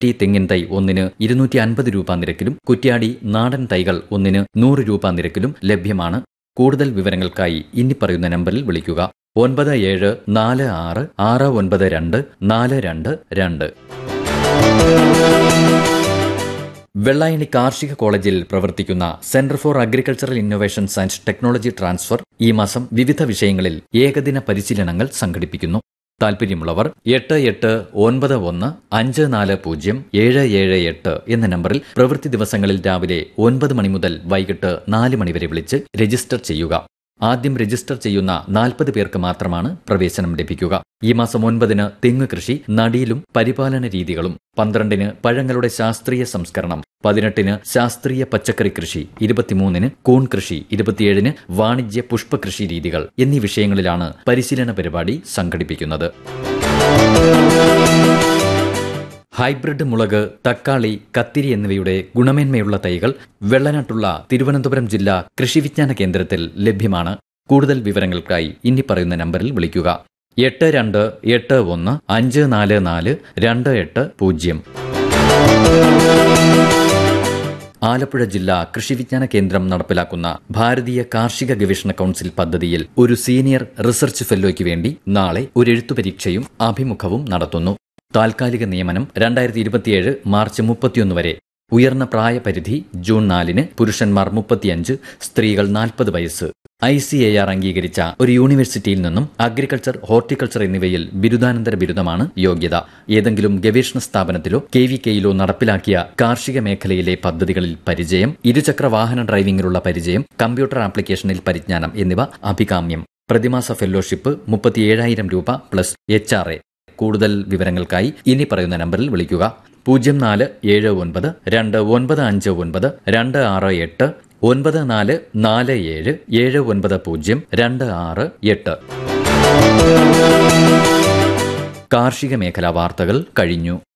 T തെങ്ങിൻ തൈ ഒന്നിന് ഇരുന്നൂറ്റി അൻപത് രൂപ നിരക്കിലും കുറ്റ്യാടി നാടൻ തൈകൾ ഒന്നിന് നൂറ് രൂപ നിരക്കിലും ലഭ്യമാണ് കൂടുതൽ വിവരങ്ങൾക്കായി ഇനി പറയുന്ന നമ്പറിൽ വിളിക്കുക ഒൻപത് ഏഴ് നാല് ആറ് ആറ് ഒൻപത് രണ്ട് നാല് രണ്ട് രണ്ട് വെള്ളായണി കാർഷിക കോളേജിൽ പ്രവർത്തിക്കുന്ന centre for agricultural innovations and technology transfer ഈ മാസം വിവിധ വിഷയങ്ങളിൽ ഏകദിന പരിശീലനങ്ങൾ സംഘടിപ്പിക്കുന്നു താൽപര്യമുള്ളവർ എട്ട് എട്ട് ഒൻപത് ഒന്ന് അഞ്ച് നാല് പൂജ്യം ഏഴ് ഏഴ് എട്ട് എന്ന നമ്പറിൽ പ്രവൃത്തി ദിവസങ്ങളിൽ രാവിലെ ഒൻപത് മണി മുതൽ വൈകിട്ട് നാല് മണി വരെ വിളിച്ച് രജിസ്റ്റർ ചെയ്യുക ആദ്യം രജിസ്റ്റർ ചെയ്യുന്ന നാൽപ്പത് പേർക്ക് മാത്രമാണ് പ്രവേശനം ലഭിക്കുക ഈ മാസം ഒൻപതിന് തെങ്ങ് കൃഷി നടീലും പരിപാലന രീതികളും പന്ത്രണ്ടിന് പഴങ്ങളുടെ ശാസ്ത്രീയ സംസ്കരണം പതിനെട്ടിന് ശാസ്ത്രീയ പച്ചക്കറി കൃഷി ഇരുപത്തിമൂന്നിന് കൂൺ കൃഷി ഇരുപത്തിയേഴിന് വാണിജ്യ പുഷ്പകൃഷി രീതികൾ എന്നീ വിഷയങ്ങളിലാണ് പരിശീലന പരിപാടി സംഘടിപ്പിക്കുന്നത് ഹൈബ്രിഡ് മുളക് തക്കാളി കത്തിരി എന്നിവയുടെ ഗുണമേന്മയുള്ള തൈകൾ വെള്ളനാട്ടുള്ള തിരുവനന്തപുരം ജില്ലാ കൃഷിവിജ്ഞാന കേന്ദ്രത്തിൽ ലഭ്യമാണ് കൂടുതൽ വിവരങ്ങൾക്കായി ഇനി പറയുന്ന നമ്പറിൽ വിളിക്കുക എട്ട് രണ്ട് എട്ട് ഒന്ന് അഞ്ച് നാല് നാല് രണ്ട് എട്ട് പൂജ്യം ആലപ്പുഴ ജില്ലാ കൃഷിവിജ്ഞാന കേന്ദ്രം നടപ്പിലാക്കുന്ന ഭാരതീയ കാർഷിക ഗവേഷണ കൌൺസിൽ പദ്ധതിയിൽ ഒരു സീനിയർ റിസർച്ച് ഫെല്ലോയ്ക്ക് വേണ്ടി നാളെ ഒരു എഴുത്തു പരീക്ഷയും അഭിമുഖവും നടത്തുന്നു താൽക്കാലിക നിയമനം രണ്ടായിരത്തി ഇരുപത്തിയേഴ് മാർച്ച് മുപ്പത്തിയൊന്ന് വരെ ഉയർന്ന പ്രായപരിധി ജൂൺ നാലിന് പുരുഷന്മാർ മുപ്പത്തിയഞ്ച് സ്ത്രീകൾ നാൽപ്പത് വയസ്സ് ഐ സി എ ആർ അംഗീകരിച്ച ഒരു യൂണിവേഴ്സിറ്റിയിൽ നിന്നും അഗ്രികൾച്ചർ ഹോർട്ടിക്കൾച്ചർ എന്നിവയിൽ ബിരുദാനന്തര ബിരുദമാണ് യോഗ്യത ഏതെങ്കിലും ഗവേഷണ സ്ഥാപനത്തിലോ കെ വി കെയിലോ നടപ്പിലാക്കിയ കാർഷിക മേഖലയിലെ പദ്ധതികളിൽ പരിചയം ഇരുചക്ര വാഹന ഡ്രൈവിംഗിലുള്ള പരിചയം കമ്പ്യൂട്ടർ ആപ്ലിക്കേഷനിൽ പരിജ്ഞാനം എന്നിവ അഭികാമ്യം പ്രതിമാസ ഫെല്ലോഷിപ്പ് മുപ്പത്തിയേഴായിരം രൂപ പ്ലസ് എച്ച് ആർ എ കൂടുതൽ വിവരങ്ങൾക്കായി ഇനി പറയുന്ന നമ്പറിൽ വിളിക്കുക പൂജ്യം നാല് ഏഴ് ഒൻപത് രണ്ട് ഒൻപത് അഞ്ച് ഒൻപത് രണ്ട് ആറ് എട്ട് ഒൻപത് നാല് നാല് ഏഴ് ഏഴ് ഒൻപത് പൂജ്യം രണ്ട് ആറ് എട്ട് കാർഷിക മേഖലാ വാർത്തകൾ കഴിഞ്ഞു